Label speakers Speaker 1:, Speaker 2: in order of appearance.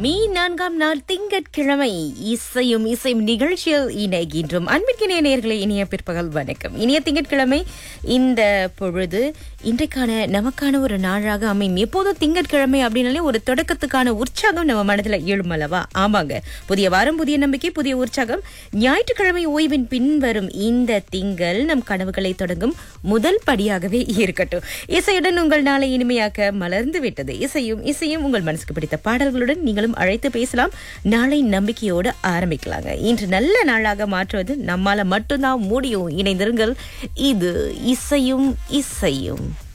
Speaker 1: me நான்காம் நாள் திங்கட்கிழமை இசையும் இசையும் நிகழ்ச்சியில் இணைகின்றோம் அன்பிற்கினிய நேர்களை இனிய பிற்பகல் வணக்கம் இனிய திங்கட்கிழமை இந்த பொழுது இன்றைக்கான நமக்கான ஒரு நாளாக அமையும் எப்போதும் திங்கட்கிழமை அப்படின்னாலே ஒரு தொடக்கத்துக்கான உற்சாகம் நம்ம மனதில் எழும் அல்லவா ஆமாங்க புதிய வாரம் புதிய நம்பிக்கை புதிய உற்சாகம் ஞாயிற்றுக்கிழமை ஓய்வின் பின்வரும் இந்த திங்கள் நம் கனவுகளை தொடங்கும் முதல் படியாகவே இருக்கட்டும் இசையுடன் உங்கள் நாளை இனிமையாக்க மலர்ந்து விட்டது இசையும் இசையும் உங்கள் மனசுக்கு பிடித்த பாடல்களுடன் நீங்களும் அழைத்து பேசலாம் நாளை நம்பிக்கையோடு ஆரம்பிக்கலாங்க இன்று நல்ல நாளாக மாற்றுவது நம்மால மட்டும்தான் முடியும் இணைந்திருங்கள் இது இசையும் இசையும்